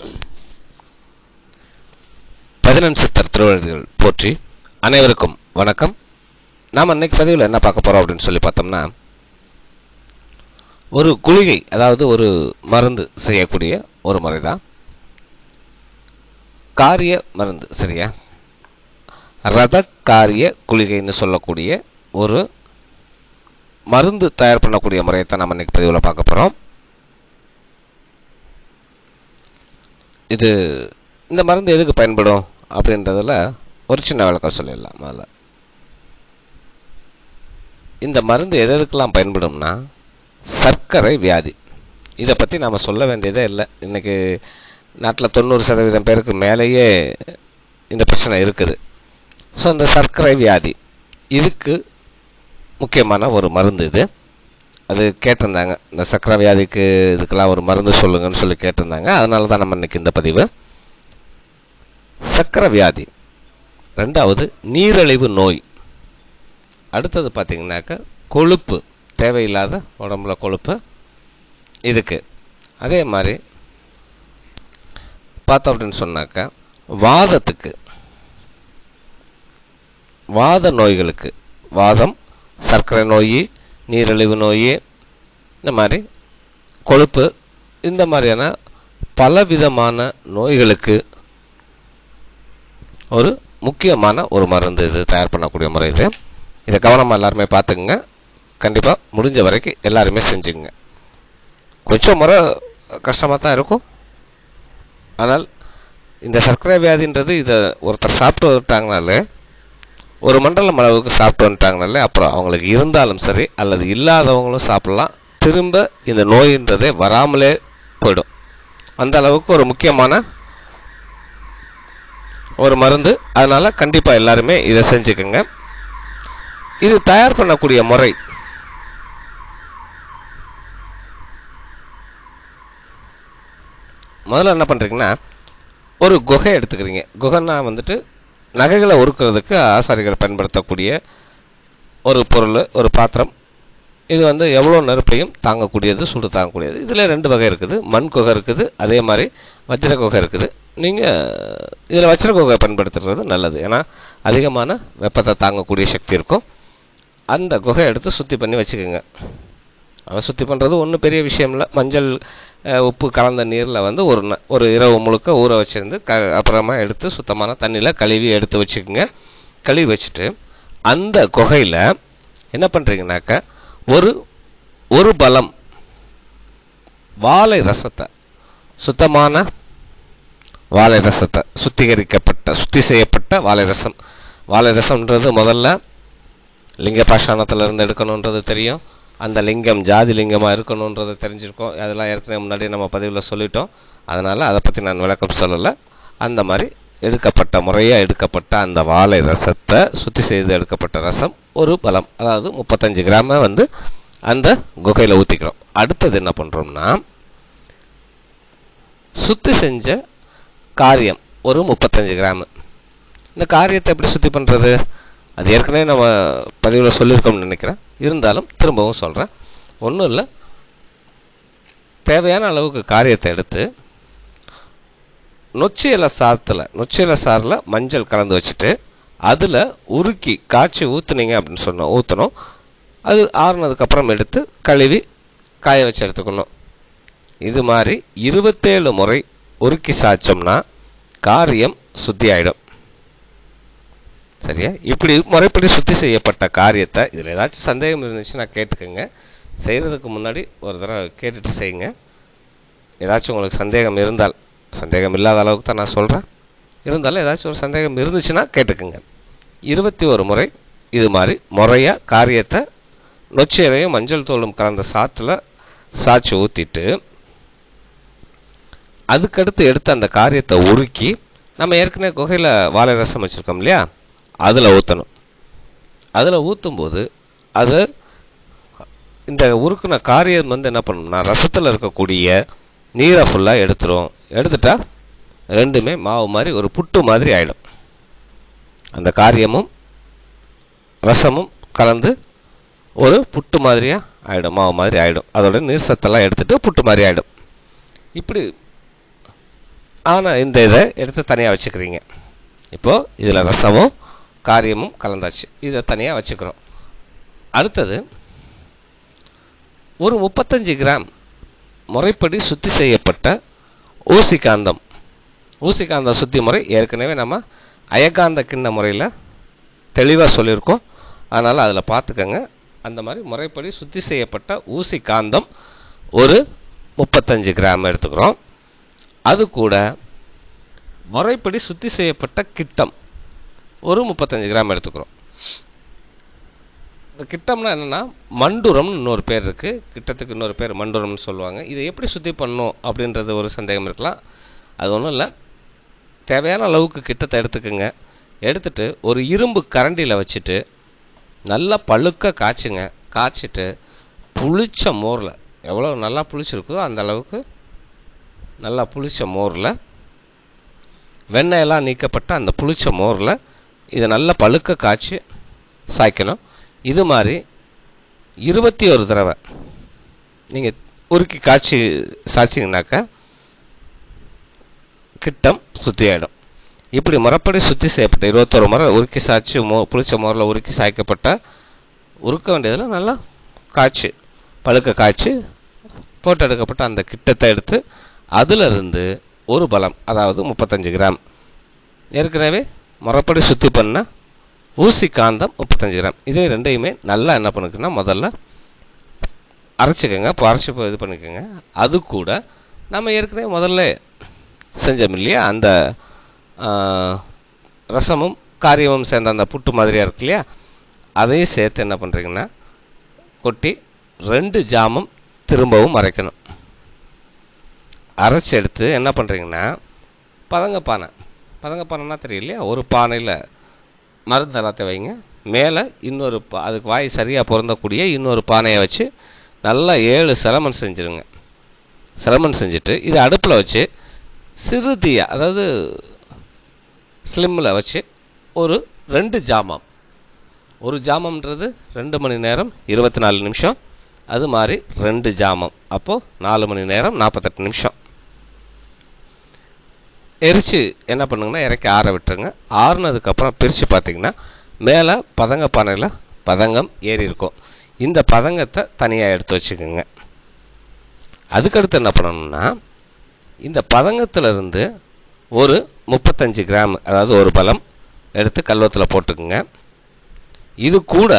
பதினெண் சித்தர் திருவள்ளுவர்கள் போற்றி அனைவருக்கும் வணக்கம் நாம் இன்னைக்கு பதிவில் என்ன பார்க்க போறோம் அப்படின்னு சொல்லி பார்த்தோம்னா ஒரு குளிகை அதாவது ஒரு மருந்து செய்யக்கூடிய ஒரு முறை தான் காரிய மருந்து சரியா ரத காரிய குளிகைன்னு சொல்லக்கூடிய ஒரு மருந்து தயார் பண்ணக்கூடிய முறையை தான் நம்ம இன்னைக்கு பதிவில் பார்க்க போகிறோம் இது இந்த மருந்து எதுக்கு பயன்படும் அப்படின்றதுல ஒரு சின்ன விளக்கம் சொல்லிடலாம் முதல்ல இந்த மருந்து எது எதுக்கெல்லாம் பயன்படும்னா சர்க்கரை வியாதி இதை பற்றி நாம் சொல்ல வேண்டியதே இல்லை இன்னைக்கு நாட்டில் தொண்ணூறு சதவீதம் பேருக்கு மேலேயே இந்த பிரச்சனை இருக்குது ஸோ இந்த சர்க்கரை வியாதி இதுக்கு முக்கியமான ஒரு மருந்து இது அது கேட்டிருந்தாங்க இந்த சர்க்கரை வியாதிக்கு இதுக்கெல்லாம் ஒரு மருந்து சொல்லுங்கன்னு சொல்லி கேட்டிருந்தாங்க அதனால தான் நம்ம இன்னைக்கு இந்த பதிவு சர்க்கரை வியாதி ரெண்டாவது நீரிழிவு நோய் அடுத்தது பார்த்தீங்கன்னாக்க கொழுப்பு தேவையில்லாத உடம்புல கொழுப்பு இதுக்கு அதே மாதிரி பார்த்தோம் அப்படின்னு சொன்னாக்கா வாதத்துக்கு வாத நோய்களுக்கு வாதம் சர்க்கரை நோய் நீரிழிவு நோய் இந்த மாதிரி கொழுப்பு இந்த மாதிரியான பலவிதமான நோய்களுக்கு ஒரு முக்கியமான ஒரு மருந்து இது தயார் பண்ணக்கூடிய முறை இது இதை கவனமாக எல்லாருமே பார்த்துக்குங்க கண்டிப்பாக முடிஞ்ச வரைக்கும் எல்லாருமே செஞ்சுங்க கொஞ்சம் முறை கஷ்டமாக தான் இருக்கும் ஆனால் இந்த சர்க்கரை வியாதின்றது இதை ஒருத்தர் சாப்பிட்டு வந்துட்டாங்கனாலே ஒரு மண்டலம் அளவுக்கு சாப்பிட்டு வந்துட்டாங்கனாலே அப்புறம் அவங்களுக்கு இருந்தாலும் சரி அல்லது இல்லாதவங்களும் சாப்பிடலாம் திரும்ப இந்த நோயின்றதே வராமலே போயிடும் அந்த அளவுக்கு ஒரு முக்கியமான ஒரு மருந்து அதனால கண்டிப்பா எல்லாருமே இதை செஞ்சுக்கோங்க இது தயார் பண்ணக்கூடிய முறை முதல்ல என்ன பண்றீங்கன்னா ஒரு குகை எடுத்துக்கிறீங்க குகைன்னா வந்துட்டு நகைகளை உருக்குறதுக்கு ஆசாரிகள் பயன்படுத்தக்கூடிய ஒரு பொருள் ஒரு பாத்திரம் இது வந்து எவ்வளோ நெருப்பையும் தாங்கக்கூடியது சூடு தாங்கக்கூடியது இதில் ரெண்டு வகை இருக்குது மண் குகை இருக்குது அதே மாதிரி வஜ்ர குகை இருக்குது நீங்கள் இதில் வஜ்ர குகை பயன்படுத்துறது நல்லது ஏன்னா அதிகமான வெப்பத்தை தாங்கக்கூடிய சக்தி இருக்கும் அந்த குகை எடுத்து சுத்தி பண்ணி வச்சுக்கோங்க அதை சுத்தி பண்ணுறது ஒன்றும் பெரிய விஷயம் இல்லை மஞ்சள் அஹ், உப்பு கலந்த நீரில் வந்து ஒரு ந- ஒரு இரவு முழுக்க ஊற வச்சிருந்து க அப்புறமா எடுத்து சுத்தமான தண்ணியில் கழுவி எடுத்து வச்சுக்கோங்க கழுவி வச்சுட்டு அந்த குகையில் என்ன பண்ணுறீங்கனாக்கா ஒரு ஒரு பலம் வாழை ரசத்தை சுத்தமான வாழை ரசத்தை சுத்திகரிக்கப்பட்ட சுத்தி செய்யப்பட்ட வாழை ரசம் வாழை ரசம்ன்றது முதல்ல லிங்க பாஷாணத்துல இருந்து எடுக்கணுன்றது தெரியும் அந்த லிங்கம் ஜாதி லிங்கமா இருக்கணுன்றது தெரிஞ்சிருக்கோம் அதெல்லாம் ஏற்கனவே முன்னாடி நம்ம பதிவில் சொல்லிட்டோம் அதனால அதை பத்தி நான் விளக்கம் சொல்லலை அந்த மாதிரி எடுக்கப்பட்ட முறையா எடுக்கப்பட்ட அந்த வாழை ரசத்தை சுத்தி செய்து எடுக்கப்பட்ட ரசம் ஒரு பலம் அதாவது முப்பத்தஞ்சு கிராம வந்து அந்த குகையில ஊத்திக்கிறோம் அடுத்தது என்ன பண்றோம்னா சுத்தி செஞ்ச காரியம் ஒரு முப்பத்தஞ்சு கிராம் இந்த காரியத்தை எப்படி சுத்தி பண்றது அது ஏற்கனவே நம்ம பதிவில் சொல்லியிருக்கோம்னு நினைக்கிறேன் இருந்தாலும் திரும்பவும் சொல்றேன் ஒன்றும் இல்லை தேவையான அளவுக்கு காரியத்தை எடுத்து நொச்சி இலை சாத்தில் நொச்சி இலை சாறில் மஞ்சள் கலந்து வச்சுட்டு அதில் உருக்கி காய்ச்சி ஊற்றுனீங்க அப்படின்னு சொன்னோம் ஊற்றணும் அது ஆறுனதுக்கு அப்புறம் எடுத்து கழுவி காய வச்சு எடுத்துக்கணும் இது மாதிரி இருபத்தேழு முறை உருக்கி சாய்ச்சோம்னா காரியம் சுத்தி ஆயிடும் சரியா இப்படி முறைப்படி சுத்தி செய்யப்பட்ட காரியத்தை இதில் ஏதாச்சும் சந்தேகம் இருந்துச்சுன்னா கேட்டுக்கோங்க செய்கிறதுக்கு முன்னாடி ஒரு தடவை கேட்டுட்டு செய்யுங்க ஏதாச்சும் உங்களுக்கு சந்தேகம் இருந்தால் சந்தேகம் இல்லாத அளவுக்கு தான் நான் சொல்கிறேன் இருந்தாலும் ஏதாச்சும் ஒரு சந்தேகம் இருந்துச்சுன்னா கேட்டுக்குங்க இருபத்தி ஒரு முறை இது மாதிரி முறையாக காரியத்தை நொச்சியரையும் மஞ்சள் தூளும் கலந்த சாத்தில் சாய்ச்சி ஊற்றிட்டு அதுக்கடுத்து எடுத்து அந்த காரியத்தை உருக்கி நம்ம ஏற்கனவே குகையில் வாழை ரசம் வச்சுருக்கோம் இல்லையா அதில் ஊற்றணும் அதில் ஊற்றும்போது அது இந்த உருக்குன காரியம் வந்து என்ன பண்ணணும்னா ரசத்தில் இருக்கக்கூடிய நீரை ஃபுல்லாக எடுத்துரும் எடுத்துட்டா ரெண்டுமே மாவு மாதிரி ஒரு புட்டு மாதிரி ஆயிடும் அந்த காரியமும் ரசமும் கலந்து ஒரு புட்டு மாதிரியா ஆயிடும் மாவு மாதிரி ஆயிடும் அதோட நீர் சத்தெல்லாம் எடுத்துட்டு புட்டு மாதிரி ஆயிடும் இப்படி ஆனால் இந்த இதை எடுத்து தனியாக வச்சுக்கிறீங்க இப்போது இதில் ரசமும் காரியமும் கலந்தாச்சு இதை தனியாக வச்சுக்கிறோம் அடுத்தது ஒரு முப்பத்தஞ்சு கிராம் முறைப்படி சுத்தி செய்யப்பட்ட ஊசிகாந்தம் ஊசிகாந்த சுத்தி முறை ஏற்கனவே நம்ம அயக்காந்த கிண்ண முறையில் தெளிவாக சொல்லியிருக்கோம் அதனால் அதில் பார்த்துக்கங்க அந்த மாதிரி முறைப்படி சுத்தி செய்யப்பட்ட ஊசி காந்தம் ஒரு முப்பத்தஞ்சு கிராம் எடுத்துக்கிறோம் அது கூட முறைப்படி சுத்தி செய்யப்பட்ட கிட்டம் ஒரு முப்பத்தஞ்சு கிராம் எடுத்துக்கிறோம் இந்த கிட்டம்னா என்னென்னா மண்டுரம்னு இன்னொரு பேர் இருக்குது கிட்டத்துக்கு இன்னொரு பேர் மண்டுரம்னு சொல்லுவாங்க இதை எப்படி சுத்தி பண்ணணும் அப்படின்றது ஒரு சந்தேகம் இருக்கலாம் அது ஒன்றும் இல்லை தேவையான அளவுக்கு கிட்டத்தை எடுத்துக்கோங்க எடுத்துட்டு ஒரு இரும்பு கரண்டியில் வச்சுட்டு நல்லா பழுக்க காய்ச்சுங்க காய்ச்சிட்டு புளிச்ச மோரில் எவ்வளோ நல்லா புளிச்சிருக்குதோ அந்த அளவுக்கு நல்லா புளிச்ச மோரில் வெண்ணெயெல்லாம் நீக்கப்பட்ட அந்த புளிச்ச மோரில் இதை நல்லா பழுக்க காய்ச்சி சாய்க்கணும் இது மாதிரி இருபத்தி ஒரு தடவை நீங்கள் உருக்கி காய்ச்சி சாய்ச்சிங்கனாக்கா கிட்டம் சுத்தி ஆகிடும் இப்படி முறைப்படி சுத்தி செய்யப்பட்ட இருபத்தொரு முறை உருக்கி சாய்ச்சி மோ புளிச்ச மோரில் உருக்கி சாய்க்கப்பட்ட உருக்க வேண்டியதில் நல்லா காய்ச்சி பழுக்க காய்ச்சி போட்டு எடுக்கப்பட்ட அந்த கிட்டத்தை எடுத்து அதிலிருந்து ஒரு பலம் அதாவது முப்பத்தஞ்சு கிராம் ஏற்கனவே முறைப்படி சுத்தி பண்ண ஊசி காந்தம் முப்பத்தஞ்சு கிராம் இதே ரெண்டையுமே நல்லா என்ன பண்ணுக்குன்னா முதல்ல அரைச்சிக்கோங்க இப்போ அரைச்சி இப்போ இது பண்ணிக்கோங்க அது கூட நம்ம ஏற்கனவே முதல்ல செஞ்சோம் இல்லையா அந்த ஆ, ரசமும் காரியமும் சேர்ந்த அந்த புட்டு மாதிரியாக இருக்கு இல்லையா அதையும் சேர்த்து என்ன பண்ணுறீங்கன்னா கொட்டி ரெண்டு ஜாமம் திரும்பவும் அரைக்கணும் அரைச்சி எடுத்து என்ன பண்ணுறீங்கன்னா பதங்க பானை பதங்க பானைன்னா தெரியலையா ஒரு பானையில் மருந்து எல்லாத்தையும் வைங்க மேலே இன்னொரு பா அதுக்கு வாய் சரியாக பொருந்தக்கூடிய இன்னொரு பானையை வச்சு நல்லா ஏழு சிரமன் செஞ்சுருங்க சிரமன் செஞ்சுட்டு இதை அடுப்பில் வச்சு சிறு தீயா அதாவது ஸ்லிம்மில் வச்சு ஒரு ரெண்டு ஜாமம் ஒரு ஜாமம்ன்றது ரெண்டு மணி நேரம் இருபத்தி நாலு நிமிஷம் அது மாதிரி ரெண்டு ஜாமம் அப்போது நாலு மணி நேரம் நாற்பத்தெட்டு நிமிஷம் எரிச்சு என்ன பண்ணுங்கன்னா இறக்கி ஆற விட்டுருங்க ஆறுனதுக்கப்புறம் பிரித்து பார்த்தீங்கன்னா மேலே பதங்க பானையில் பதங்கம் ஏறி இருக்கும் இந்த பதங்கத்தை தனியாக எடுத்து வச்சுக்கோங்க அதுக்கடுத்து என்ன பண்ணணும்னா இந்த பதங்கத்துல இருந்து ஒரு முப்பத்தஞ்சு கிராம் அதாவது ஒரு பலம் எடுத்து கல்வத்தில் போட்டுக்குங்க இது கூட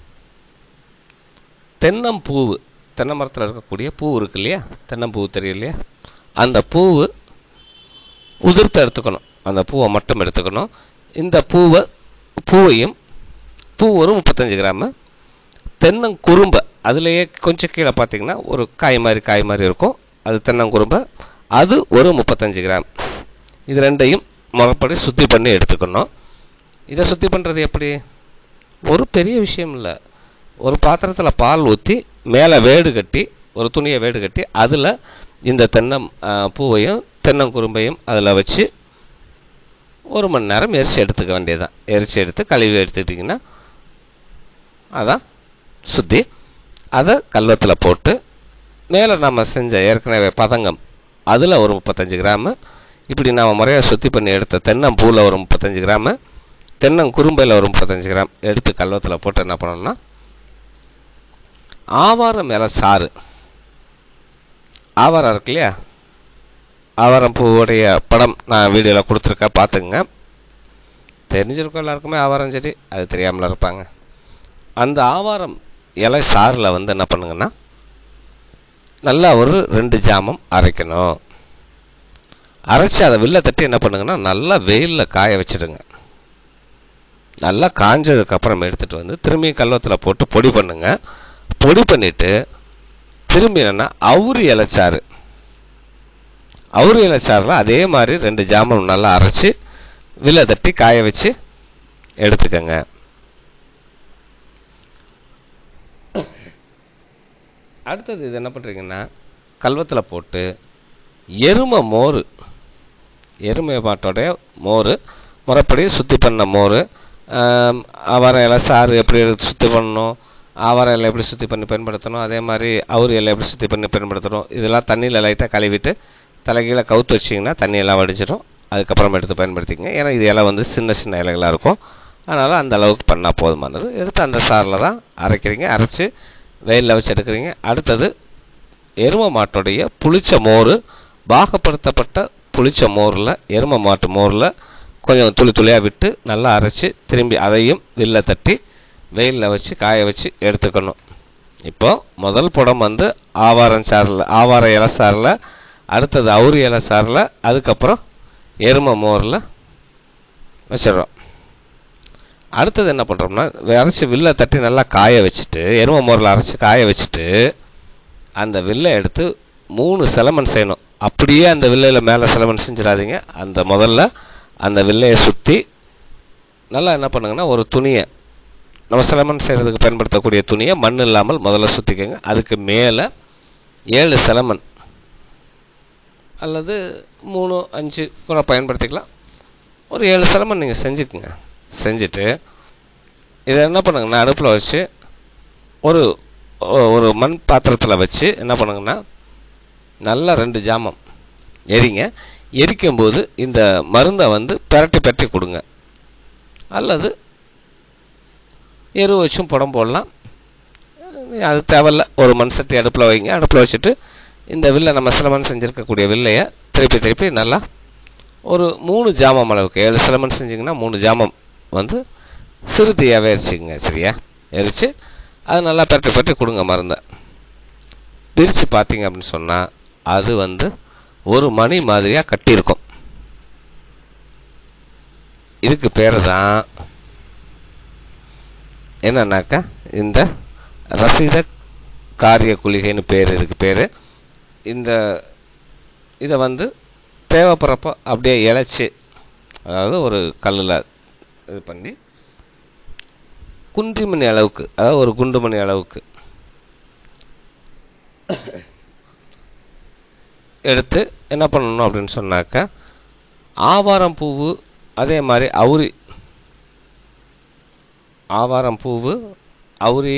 தென்னம்பூவு தென்னை மரத்தில் இருக்கக்கூடிய பூ இருக்கு இல்லையா தென்னம்பூ தெரியும் இல்லையா அந்த பூவு உதிர்த்து எடுத்துக்கணும் அந்த பூவை மட்டும் எடுத்துக்கணும் இந்த பூவை பூவையும் பூ ஒரு முப்பத்தஞ்சு கிராமு தென்னங்குறும்பை அதுலேயே கொஞ்சம் கீழே பார்த்தீங்கன்னா ஒரு காய் மாதிரி காய் மாதிரி இருக்கும் அது தென்னங்குறும்பை அது ஒரு முப்பத்தஞ்சு கிராம் இது ரெண்டையும் முறைப்படி சுத்தி பண்ணி எடுத்துக்கணும் இதை சுத்தி பண்ணுறது எப்படி ஒரு பெரிய விஷயம் இல்லை ஒரு பாத்திரத்தில் பால் ஊற்றி மேலே வேடு கட்டி ஒரு துணியை வேடு கட்டி அதில் இந்த தென்னம் ஆ, பூவையும் தென்னங்குறும்பையும் அதில் வச்சு ஒரு மணி நேரம் எரிச்சு எடுத்துக்க வேண்டியதுதான் எரிச்சு எடுத்து கழுவி எடுத்துக்கிட்டிங்கன்னா அதான் சுத்தி அதை கல்வத்தில் போட்டு மேலே நம்ம செஞ்ச ஏற்கனவே பதங்கம் அதில் ஒரு முப்பத்தஞ்சு கிராமு இப்படி நாம் முறையாக சுத்தி பண்ணி எடுத்த தென்னம்பூவில் ஒரு முப்பத்தஞ்சு கிராமு தென்னங்குறும்பையில் ஒரு முப்பத்தஞ்சு கிராம் எடுத்து கல்வத்தில் போட்டு என்ன பண்ணணும்னா ஆவாரம் இலை சாறு ஆவாரம் இருக்கு இல்லையா ஆவாரம் பூவுடைய படம் நான் வீடியோவில் கொடுத்துருக்கேன் பார்த்துங்க தெரிஞ்சிருக்கோம் எல்லாருக்குமே ஆவாரம் செடி அது தெரியாமல் இருப்பாங்க அந்த ஆவாரம் இலை சாறில் வந்து என்ன பண்ணுங்கன்னா நல்லா ஒரு ரெண்டு ஜாமம் அரைக்கணும் அரைச்சி அதை வில்ல தட்டி என்ன பண்ணுங்கன்னா நல்லா வெயிலில் காய வச்சிடுங்க நல்லா காஞ்சதுக்கு அப்புறம் எடுத்துட்டு வந்து திரும்பி கல்வத்தில் போட்டு பொடி பண்ணுங்க பொடி பண்ணிட்டு திரும்பி என்னன்னா அவுரி இலைச்சாறு அவுரி இலைச்சாறில் அதே மாதிரி ரெண்டு ஜாமம் நல்லா அரைச்சி வில்ல தட்டி காய வச்சு எடுத்துக்கங்க அடுத்தது இது என்ன பண்ணுறீங்கன்னா கல்வத்தில் போட்டு எருமை மோர் எருமை மாட்டோடைய மோர் முறைப்படி சுத்தி பண்ண மோர் அவரை இலை சாறு எப்படி சுத்தி பண்ணணும் ஆவார இலை எப்படி சுத்தி பண்ணி பயன்படுத்தணும் அதே மாதிரி அவுரி இலை எப்படி சுத்தி பண்ணி பயன்படுத்தணும் இதெல்லாம் தண்ணியில் லைட்டாக கழுவிட்டு தலைகீழ கவுத்து வச்சிங்கன்னா தண்ணியெல்லாம் வடிச்சிடும் அதுக்கப்புறம் எடுத்து பயன்படுத்திக்கங்க ஏன்னா இது இலை வந்து சின்ன சின்ன இலைகளாக இருக்கும் அதனால் அந்த அளவுக்கு பண்ணால் போதுமானது எடுத்து அந்த சாரில் தான் அரைக்கிறீங்க அரைச்சி வெயிலில் வச்சு எடுக்கிறீங்க அடுத்தது எரும மாட்டுடைய புளிச்ச மோர் பாகப்படுத்தப்பட்ட புளிச்ச மோரில் எரும மாட்டு மோரில் கொஞ்சம் துளி துளியாக விட்டு நல்லா அரைச்சி திரும்பி அதையும் வில்ல தட்டி வெயிலில் வச்சு காய வச்சு எடுத்துக்கணும் இப்போ முதல் புடம் வந்து ஆவாரம் சாறில் ஆவார இலை சாறில் அடுத்தது அவுரி இலை சாறில் அதுக்கப்புறம் எரும மோரில் வச்சிடுறோம் அடுத்தது என்ன பண்ணுறோம்னா அரைச்சி வில்லை தட்டி நல்லா காய வச்சுட்டு எரும மோரில் அரைச்சி காய வச்சுட்டு அந்த வில்லை எடுத்து மூணு செலமன் செய்யணும் அப்படியே அந்த வில்லையில் மேலே செலமன் செஞ்சிடாதீங்க அந்த முதல்ல அந்த வில்லையை சுற்றி நல்லா என்ன பண்ணுங்கன்னா ஒரு துணியை நம்ம செலமன் செய்கிறதுக்கு பயன்படுத்தக்கூடிய துணியை மண் இல்லாமல் முதல்ல சுற்றிக்கோங்க அதுக்கு மேலே ஏழு செலமன் அல்லது மூணு அஞ்சு கூட பயன்படுத்திக்கலாம் ஒரு ஏழு செலமன் நீங்கள் செஞ்சுக்குங்க செஞ்சுட்டு இதை என்ன பண்ணுங்கன்னா அடுப்பில் வச்சு ஒரு ஒரு மண் பாத்திரத்தில் வச்சு என்ன பண்ணுங்கன்னா நல்லா ரெண்டு ஜாமம் எரிங்க எரிக்கும்போது இந்த மருந்தை வந்து பெரட்டி பெரட்டி கொடுங்க அல்லது எரு வச்சும் புடம் போடலாம் அது தேவையில்ல ஒரு மண் சட்டி அடுப்பில் வைங்க அடுப்பில் வச்சுட்டு இந்த வில்லை நம்ம சிலமன் செஞ்சுருக்கக்கூடிய வில்லையை திருப்பி திருப்பி நல்லா ஒரு மூணு ஜாமம் அளவுக்கு ஏழு சிலமன் செஞ்சிங்கன்னா மூணு ஜாமம் வந்து சிறுதியாகவே எரிச்சுங்க சரியா எரித்து அது நல்லா பெரட்டி பெரட்டி கொடுங்க மருந்தை பிரித்து பார்த்தீங்க அப்படின்னு சொன்னால் அது வந்து ஒரு மணி மாதிரியாக கட்டியிருக்கும் இதுக்கு பேர் தான் என்னன்னாக்கா இந்த ரசித காரிய குளிகைன்னு பேர் இதுக்கு பேர் இந்த இதை வந்து தேவைப்படுறப்போ அப்படியே இழைச்சி அதாவது ஒரு கல்லில் இது பண்ணி குன்றிமணி அளவுக்கு அதாவது ஒரு குண்டுமணி அளவுக்கு எடுத்து என்ன பண்ணணும் அப்படின்னு சொன்னாக்கா ஆவாரம் பூவு அதே மாதிரி அவுரி ஆவாரம் பூவு அவுரி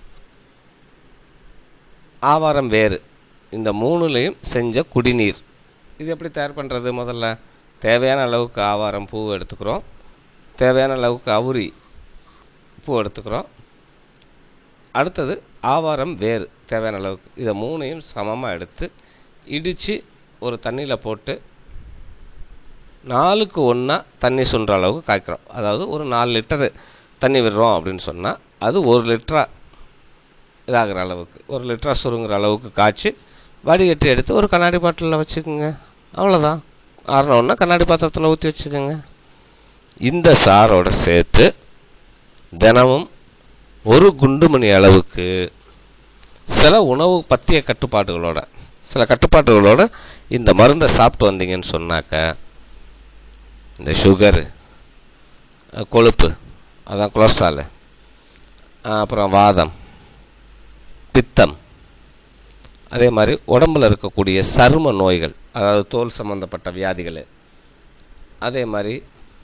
ஆவாரம் வேறு இந்த மூணுலேயும் செஞ்ச குடிநீர் இது எப்படி தயார் பண்ணுறது முதல்ல தேவையான அளவுக்கு ஆவாரம் பூ எடுத்துக்கிறோம் தேவையான அளவுக்கு அவுரி பூ எடுத்துக்கிறோம் அடுத்தது ஆவாரம் வேறு தேவையான அளவுக்கு இதை மூணையும் சமமாக எடுத்து இடித்து ஒரு தண்ணியில் போட்டு நாலுக்கு ஒன்றா தண்ணி சுன்ற அளவுக்கு காய்க்கிறோம் அதாவது ஒரு நாலு லிட்டரு தண்ணி விடுறோம் அப்படின்னு சொன்னால் அது ஒரு லிட்டரா இதாகிற அளவுக்கு ஒரு லிட்டரா சுருங்குற அளவுக்கு காய்ச்சி வடிகட்டி எடுத்து ஒரு கண்ணாடி பாட்டிலில் வச்சுக்கோங்க அவ்வளோதான் ஆறினோன்னா கண்ணாடி பாத்திரத்தில் ஊற்றி வச்சுக்கோங்க இந்த சாரோட சேர்த்து தினமும் ஒரு குண்டுமணி அளவுக்கு சில உணவு பத்திய கட்டுப்பாடுகளோட சில கட்டுப்பாடுகளோட இந்த மருந்தை சாப்பிட்டு வந்தீங்கன்னு சொன்னாக்க இந்த சுகரு கொழுப்பு அதான் கொலஸ்ட்ராலு அப்புறம் வாதம் பித்தம் அதே மாதிரி உடம்புல இருக்கக்கூடிய சரும நோய்கள் அதாவது தோல் சம்பந்தப்பட்ட வியாதிகள் அதே மாதிரி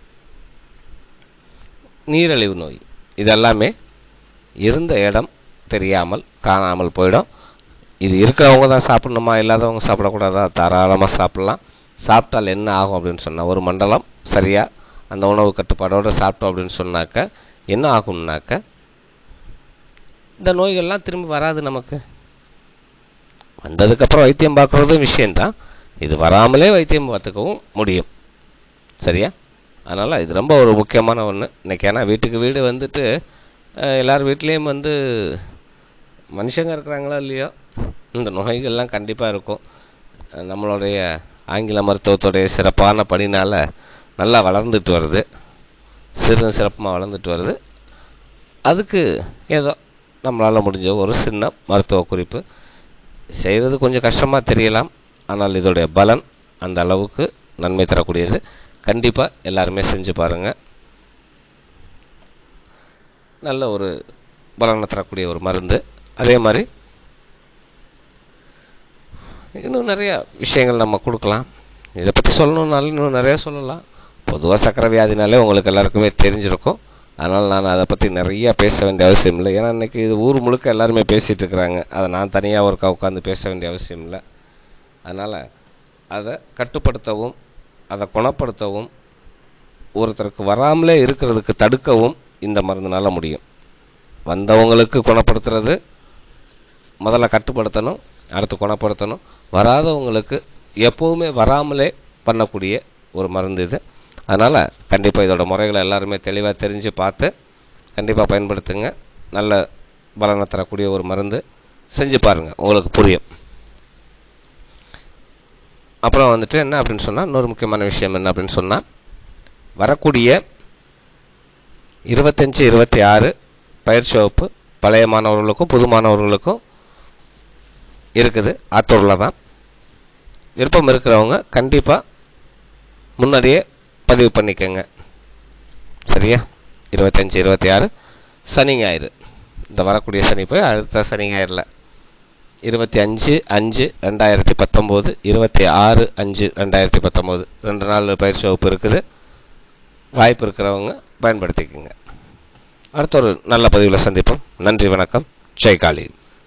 நீரிழிவு நோய் இதெல்லாமே இருந்த இடம் தெரியாமல் காணாமல் போயிடும் இது இருக்கிறவங்க தான் சாப்பிடணுமா இல்லாதவங்க சாப்பிடக்கூடாதா தாராளமாக சாப்பிட்லாம் சாப்பிட்டால் என்ன ஆகும் அப்படின்னு சொன்னால் ஒரு மண்டலம் சரியாக அந்த உணவு கட்டுப்பாடோடு சாப்பிட்டோம் அப்படின்னு சொன்னாக்க என்ன ஆகும்னாக்க இந்த நோய்கள்லாம் திரும்பி வராது நமக்கு வந்ததுக்கப்புறம் வைத்தியம் பார்க்குறதும் விஷயந்தான் இது வராமலே வைத்தியம் பார்த்துக்கவும் முடியும் சரியா அதனால் இது ரொம்ப ஒரு முக்கியமான ஒன்று இன்றைக்கி ஏன்னா வீட்டுக்கு வீடு வந்துட்டு எல்லார் வீட்லேயும் வந்து மனுஷங்க இருக்கிறாங்களோ இல்லையோ இந்த நோய்கள்லாம் கண்டிப்பாக இருக்கும் நம்மளுடைய ஆங்கில மருத்துவத்துடைய சிறப்பான பணினால் நல்லா வளர்ந்துட்டு வருது சிறு சிறப்பாக வளர்ந்துட்டு வருது அதுக்கு ஏதோ நம்மளால் முடிஞ்ச ஒரு சின்ன மருத்துவ குறிப்பு செய்கிறது கொஞ்சம் கஷ்டமாக தெரியலாம் ஆனால் இதோடைய பலன் அந்த அளவுக்கு நன்மை தரக்கூடியது கண்டிப்பாக எல்லாருமே செஞ்சு பாருங்கள் நல்ல ஒரு பலனை தரக்கூடிய ஒரு மருந்து அதே மாதிரி இன்னும் நிறையா விஷயங்கள் நம்ம கொடுக்கலாம் இதை பற்றி சொல்லணுன்னாலும் இன்னும் நிறையா சொல்லலாம் பொதுவாக சக்கரை வியாதினாலே உங்களுக்கு எல்லாருக்குமே தெரிஞ்சிருக்கும் அதனால் நான் அதை பற்றி நிறையா பேச வேண்டிய அவசியம் இல்லை ஏன்னா இன்றைக்கி இது ஊர் முழுக்க எல்லாருமே பேசிகிட்டு இருக்கிறாங்க அதை நான் தனியாக ஒருக்கா உட்காந்து பேச வேண்டிய அவசியம் இல்லை அதனால் அதை கட்டுப்படுத்தவும் அதை குணப்படுத்தவும் ஒருத்தருக்கு வராமலே இருக்கிறதுக்கு தடுக்கவும் இந்த மருந்துனால முடியும் வந்தவங்களுக்கு குணப்படுத்துறது முதல்ல கட்டுப்படுத்தணும் அடுத்து குணப்படுத்தணும் வராதவங்களுக்கு எப்போவுமே வராமலே பண்ணக்கூடிய ஒரு மருந்து இது அதனால் கண்டிப்பாக இதோட முறைகளை எல்லாருமே தெளிவாக தெரிஞ்சு பார்த்து கண்டிப்பாக பயன்படுத்துங்க நல்ல பலனை தரக்கூடிய ஒரு மருந்து செஞ்சு பாருங்கள் உங்களுக்கு புரியும் அப்புறம் வந்துட்டு என்ன அப்படின்னு சொன்னால் இன்னொரு முக்கியமான விஷயம் என்ன அப்படின்னு சொன்னால் வரக்கூடிய இருபத்தஞ்சி இருபத்தி ஆறு பயிற்சி வகுப்பு பழைய மாணவர்களுக்கும் புது மாணவர்களுக்கும் இருக்குது ஆத்தூரில் தான் விருப்பம் இருக்கிறவங்க கண்டிப்பாக முன்னாடியே பதிவு பண்ணிக்கோங்க சரியா இருபத்தஞ்சி இருபத்தி ஆறு சனி ஞாயிறு இந்த வரக்கூடிய சனி போய் அடுத்த சனி ஞாயிறில் இருபத்தி அஞ்சு அஞ்சு ரெண்டாயிரத்தி பத்தொம்போது இருபத்தி ஆறு அஞ்சு ரெண்டாயிரத்தி பத்தொம்போது ரெண்டு நாள் பயிற்சி வகுப்பு இருக்குது வாய்ப்பு இருக்கிறவங்க பயன்படுத்திக்கோங்க அடுத்த ஒரு நல்ல பதிவில் சந்திப்போம் நன்றி வணக்கம் ஜெய் காளி